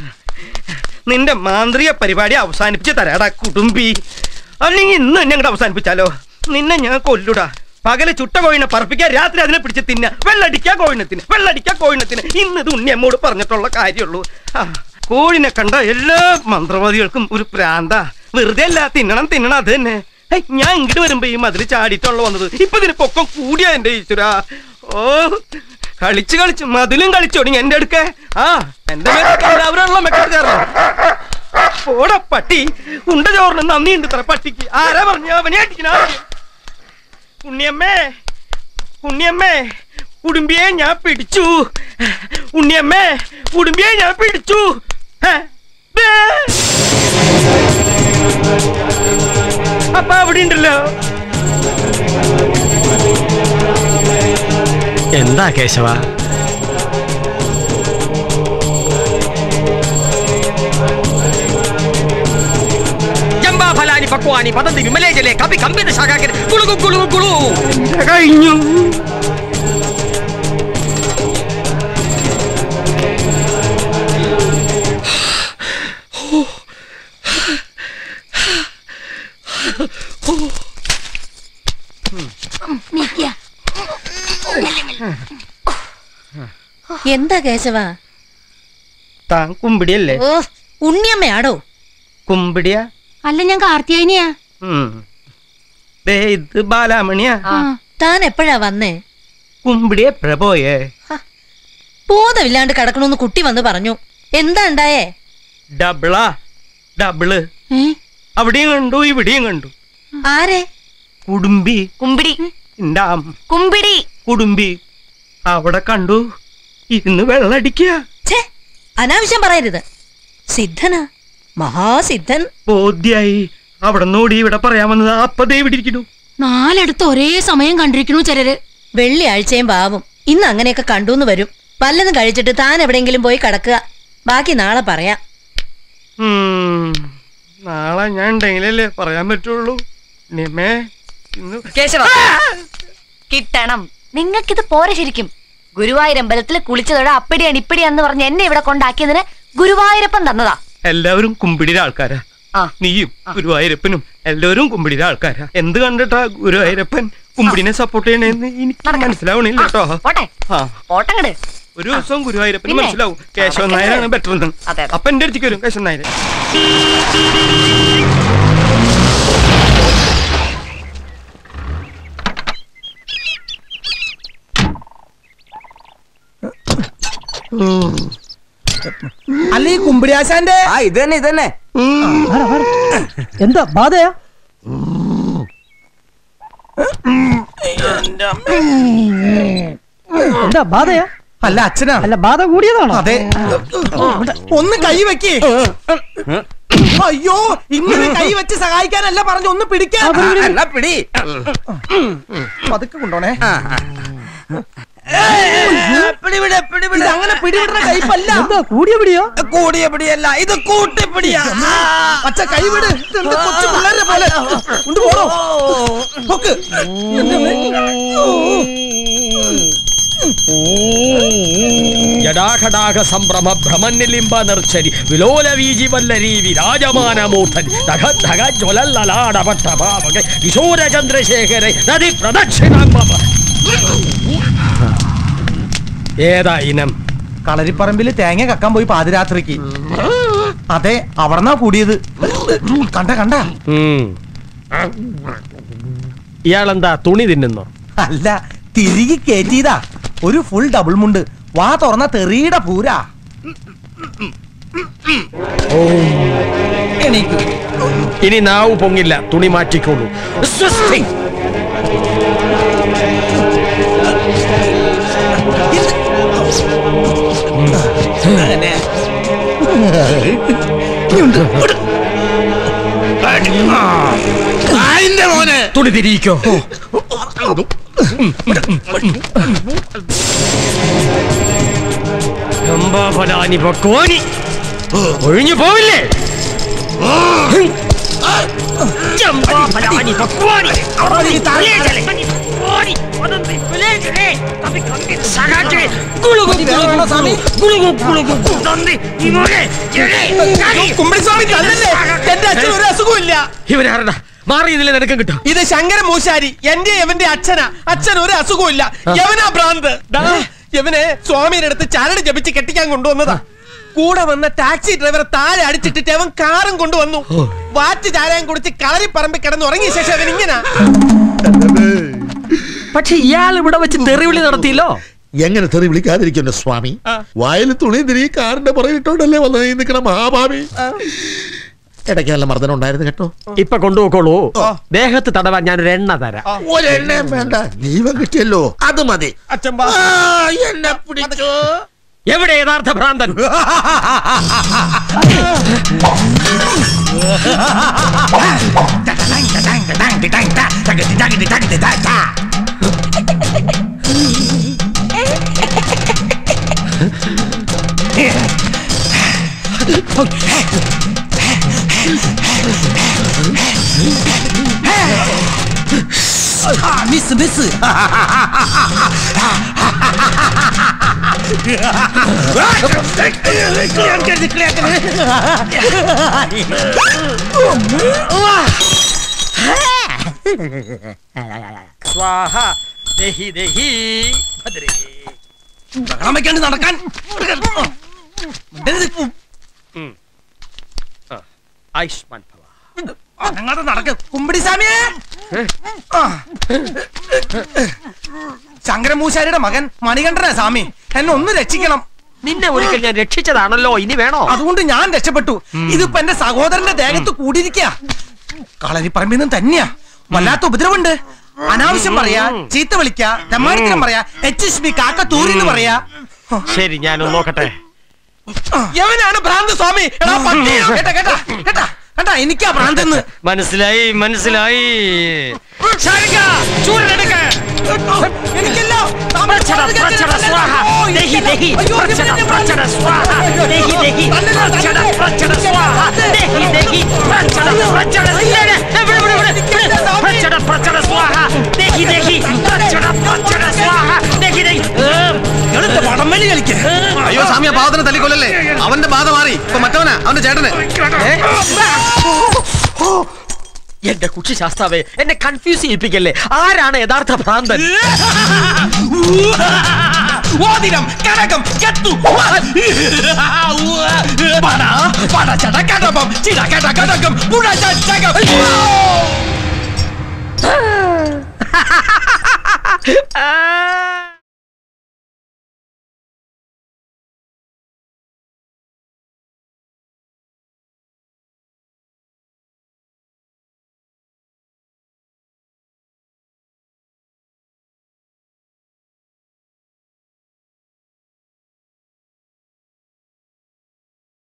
നിന്റെ മാന്ത്രിക പരിപാടി അവസാനിപ്പിച്ച് തരാടാ കുടുംബി അല്ലെങ്കിൽ ഇന്ന് എന്നെ അങ്ങോട്ട് അവസാനിപ്പിച്ചാലോ നിന്നെ ഞാൻ കൊല്ലുടാ പകല് ചുട്ട കോഴിനെ പറപ്പിക്കാൻ രാത്രി അതിനെ പിടിച്ച് തിന്ന വെള്ളടിക്കാ കോഴിനത്തിന് വെള്ളടിക്കാ കോഴിനത്തിന് ഇന്ന് ഇത് ഉണ്ണിയമ്മോട് പറഞ്ഞിട്ടുള്ള കാര്യമുള്ളൂ ആ, കോഴിനെ കണ്ട എല്ലാ മന്ത്രവാദികൾക്കും ഒരു പ്രാന്ത വെറുതെ അല്ല തിന്നണം തിന്നണം അത് തന്നെ ഹേയ്, ഞാൻ ഇങ്ങോട്ട് വരുമ്പോ ഈ മതിൽ ചാടിയിട്ടുള്ള വന്നത് ഇപ്പൊ ഇതിന് പൊക്കം കൂടിയാ എന്റെ ഈശ്വരാ ഓ കളിച്ച് കളിച്ച് മതിലും കളിച്ചോടി എന്റെ അടുക്ക ആ എന്റെ മേലൊക്കെ എല്ലാവരും മെക്കോട്ട് കയറണം പോടാ പട്ടി ഉണ്ട ചോറിന് നന്ദിയുണ്ട് ഇത്ര പട്ടിക്ക് ആരാ പറഞ്ഞ അവനെ അടിക്കണ ഉണ്ണിയമ്മേ ഉണ്ണിയമ്മേ ഉടുമ്പിയെ ഞാൻ പിടിച്ചു ഉണ്ണിയമ്മേ ഉടുമ്പിയെ ഞാൻ പിടിച്ചു ഹേ, ദേ. അപ്പൊ അവിടെ ഉണ്ടല്ലോ എന്താ കേശവ ജംബാഫലാനി പക്വാനി പതന്തി വിമലേ ജലേ കപി കമ്പിത ശാഖാക്കൻ കുളുകു കുളുകു കുളു കഴിഞ്ഞു എന്താ കേശവ താൻ കുമ്പിടിയല്ലേ ഓ ഉണ്ണിയമ്മയാടോ കുമ്പിടിയാ അല്ല ഞാൻ കാർത്തിയാനിയാ ഉം. ദേ ഇത് ബാലാമണിയാ താൻ എപ്പോഴാ വന്നേ കുമ്പിടി എപ്പോഴാ പോയേ ബോധമില്ലാണ്ട് കിടക്കണമെന്ന് കുട്ടി വന്ന് പറഞ്ഞു എന്താ ഉണ്ടായേ ഡബിളാ ഡബിള് അവിടെയും കണ്ടു ഇവിടെയും കണ്ടു ആരെ കുടുംബി കുമ്പിടി ഇണ്ടാം കുമ്പിടി കുടുംബി അവിടെ കണ്ടു ഇരുന്ന് വെള്ളടിക്കുക ഛേ അനാവശ്യം പറയരുത് സിദ്ധനാ മഹാസിദ്ധൻ ബോധ്യായി അവിടെ നോടി ഇവിടെ പറയാൻ വന്നത് അപ്പൊ ദേ ഇവിടെ ഇരിക്കുന്നു നാലെടുത്ത് ഒരേ സമയം കണ്ടിരിക്കണു ചിലര് വെള്ളിയാഴ്ചയും പാവും ഇന്ന് അങ്ങനെയൊക്കെ കണ്ടൂന്ന് വരും വല്ലതും കഴിച്ചിട്ട് താൻ എവിടെയെങ്കിലും പോയി കിടക്കുക ബാക്കി നാളെ പറയാം ഉം. നാളെ ഞാൻ ഉണ്ടെങ്കിലല്ലേ പറയാൻ പറ്റുള്ളൂ നിമേ ഇന്ന് കേശവ കിട്ടണം നിങ്ങൾക്കിത് പോരെ ശരിക്കും ഗുരുവായൂരമ്പലത്തിൽ കുളിച്ചതോടെ അപ്പടിയാണ് ഇപ്പടിയാന്ന് പറഞ്ഞ് എന്നെ ഇവിടെ കൊണ്ടാക്കിയതിന് ഗുരുവായൂരപ്പൻ തന്നതാ എല്ലാവരും കുമ്പിടിയുടെ ആൾക്കാരാ നീയും ഗുരുവായൂരപ്പനും എല്ലാവരും കുമ്പിടിയുടെ ആൾക്കാരാ എന്ത് കണ്ടിട്ടാ ഗുരുവായൂരപ്പൻ കുമ്പിടിനെ സപ്പോർട്ട് ചെയ്യണേന്ന് എനിക്ക് മനസ്സിലാവണില്ല കേട്ടോ പോട്ടെ ആ പോട്ടങ്ങട് ഒരു ദിവസം ഗുരുവായൂരപ്പന് പിന്നെ? മനസ്സിലാവും കേശവൻ അതൊക്കെ നായരാണ് ബെറ്റർ എന്ന് അതെ, അപ്പൊ എന്റെ അടുത്തേക്ക് വരും കേശവൻ നായർ അല്ല ഈ കുമ്പിടിയാശാന്റെ ആ ഇത് തന്നെ ഇത് തന്നെ എന്താ ബാധയാ എന്താ ബാധയാ അല്ല അച്ഛനാ അല്ല ബാധ കൂടിയതാണോ അതെ ഒന്ന് കൈ വെക്കേ അയ്യോ ഇങ്ങനെ കൈ വെച്ച് സഹായിക്കാനല്ല പറഞ്ഞു ഒന്ന് പിടിക്കാൻ എന്നാ പിടി പതുക്കെ കൊണ്ടോണേ പിടിവിടെ പിടിവിടെ ഇത് അങ്ങനെ പിടിവിടുന്ന കൈപ്പല്ല എന്താ കൂടിയ പിടിയോ കൂടിയ പിടിയല്ല ഇത് കൂട്ടിപ്പിടിയാ അച്ഛ കൈവിട് ഇതെന്ത് കൊച്ചു പിള്ളേരെ പോലെ കൊണ്ട് പോണോ പൊക്ക് ജടാഘടാഘ സംഭ്രമ ഭ്രമന്നിലിംബ നിർച്ചരി വിലോല വീജി വല്ലരി വിരാജമാനമൂർധൻ ധഗ ധഗ ജ്വലല്ലലാടപട്ട ഭാവക കിശോര ചന്ദ്രശേഖര നദി പ്രദക്ഷിണാംബ ഏതാ ഇനം കളരിപ്പറമ്പില് തേങ്ങ കക്കാൻ പോയി പാതിരാത്രിക്ക് അതെ അവിടെന്നാ കൂടിയത് കണ്ട കണ്ട ഉം. ഇയാളെന്താ തുണി തിന്നുന്നോ അല്ല തിരികെ കേറ്റിയതാ ഒരു ഫുൾ ഡബിൾ മുണ്ട് വാ തുറന്ന തെറിയുടെ പൂരാ എണീക്കൂ ഇനി നാവ് പൊങ്ങില്ല തുണി മാറ്റിക്കോളൂ സ്വസ്തി. തുണി തിരിയിക്കോ ചമ്പാഫലാനി പക്വാനി ഒഴിഞ്ഞു പോവില്ലേ ചമ്പാഫലാനി പക്വാനി വദന്തി വിലേജലേ കപി കമ്പി സഖാക്കളെ ഗുളുഗു ഗുളുഗു സ്വാമി? ഗുളുഗു ഗുളുഗു വദന്തി ഇമോനെ ജലേ കുമ്പടിസ്വാമി തന്നല്ലേ എന്റെ അച്ഛൻ ഒരു അസുഖവും ഇല്ല ഇവനാരടാ മാറി ഇതിലെ നിനക്കും കിട്ടും ഇത് ശങ്കര മൂശാരി എന്റെ എവന്റെ അച്ഛനാ അച്ഛൻ ഒരു അസുഖവും ഇല്ല യവനാ ഭ്രാന്ത് ദാ, യവനെ സ്വാമിയുടെ അടുത്ത് ചരട് ജപിച്ച് കെട്ടിക്കാൻ കൊണ്ടുവന്നതാ കൂടെ വന്ന ടാക്സി ഡ്രൈവറെ താഴെ അടിച്ചിട്ടിട്ട് അവൻ കാറും കൊണ്ടുവന്നു വാറ്റ് ചാരാൻ കുടിച്ച് കളറി പറമ്പിൽ കിടന്ന് ഉറങ്ങിയ ശേഷം അവൻ ഇങ്ങനെ പക്ഷെ ഇയാൾ ഇവിടെ വെച്ച് തെറിവിളി നടത്തിയല്ലോ എങ്ങനെ തെറി വിളിക്കാതിരിക്കുന്നു സ്വാമി വായിൽ തുണി തിരി കാറിന്റെ പുറകിട്ടോണ്ടല്ലേ വന്നത് ഈ നിൽക്കണ മഹാഭാവി ഇടയ്ക്ക് നല്ല മർദ്ദനം ഉണ്ടായിരുന്നു കേട്ടോ ഇപ്പൊ കൊണ്ടുപോക്കോളൂ ദേഹത്ത് തടവാൻ ഞാനൊരു എണ്ണ തരാം ഒരെണ്ണയും വേണ്ട ജീവൻ കിട്ടിയല്ലോ അത് മതി അച്ഛൻ ബാ. ആ, എന്നെ പിടിച്ചോ എവിടെ യഥാർത്ഥ ഭ്രാന്തൻ മിസ് മിസ് സ്വാഹ ദഹി ദഹി ഭദ്രേ ബഹളം വെക്കാണ്ട് നടക്കാൻ മിണ്ടരുത്. ആയുഷ്മാൻ ഭവ അനങ്ങാതെ നടക്ക് കുമ്പടി സ്വാമിയേ ആ. ശങ്കരമൂശാരിയുടെ മകൻ മണികണ്ഠനാ സ്വാമി എന്നെ ഒന്ന് രക്ഷിക്കണം നിന്നെ ഒരിക്കൽ ഞാൻ രക്ഷിച്ചതാണല്ലോ ഇനി വേണോ അതുകൊണ്ട് ഞാൻ രക്ഷപ്പെട്ടു ഇതിപ്പോ എന്റെ സഹോദരന്റെ ദേഹത്ത് കൂടിയിരിക്കുക കളരിപ്പറമ്പിൽ നിന്ന് തന്നെയാ വല്ലാത്ത ഉപദ്രവമുണ്ട് അനാവശ്യം പറയാ ചീത്ത വിളിക്കാ തെമ്മാടിത്തരം പറയാ എച്ച് എസ് ബി കാക്ക തൂരിന്ന് പറയാ ശരി ഞാനൊന്ന് നോക്കട്ടെ യവനാണ് ഭ്രാന്ത് സ്വാമി എടാ പട്ടിയോ കേട്ടാ കേട്ടാ കേട്ടാ കേട്ടാ എനിക്കാ ഭ്രാന്തെന്ന് മനസ്സിലായി മനസ്സിലായി ശാരിക, ചൂരനെടുക്ക്. എനിക്കല്ല പ്രച്ചട, പ്രച്ചട, സ്വാഹ. ദഹി, ദഹി, പ്രച്ചട, പ്രച്ചട, സ്വാഹ. ദഹി, ദഹി, പ്രച്ചട, പ്രച്ചട, സ്വാഹ. ദഹി, ദഹി, പ്രച്ചട, പ്രച്ചട, ഇവിടെ, ഇവിടെ, ഇവിടെ, ഇവിടെ. പ്രച്ചട, പ്രച്ചട, സ്വാഹ. ദഹി, ദഹി, പ്രച്ചട, പ്രച്ചട, സ്വാഹ. ദഹി, ദഹി. ഏം, എടുത്ത വടംവലി കളിക്ക അയ്യോ സ്വാമി ആ പാവത്തിനെ തല്ലിക്കൊല്ലല്ലേ അവന്റെ ബാധ മാറി ഇപ്പൊ മറ്റവനാ അവന്റെ ചേട്ടന് എന്റെ കുക്ഷി ശാസ്താവേ എന്നെ കൺഫ്യൂസ് ചെയ്യിപ്പിക്കല്ലേ ആരാണ് യഥാർത്ഥ ഭ്രാന്തൻ ഓതിരം കനകം കെത്തു പട പട ചട കടപം ചിട കട കടകം പുഴ ചകം ആ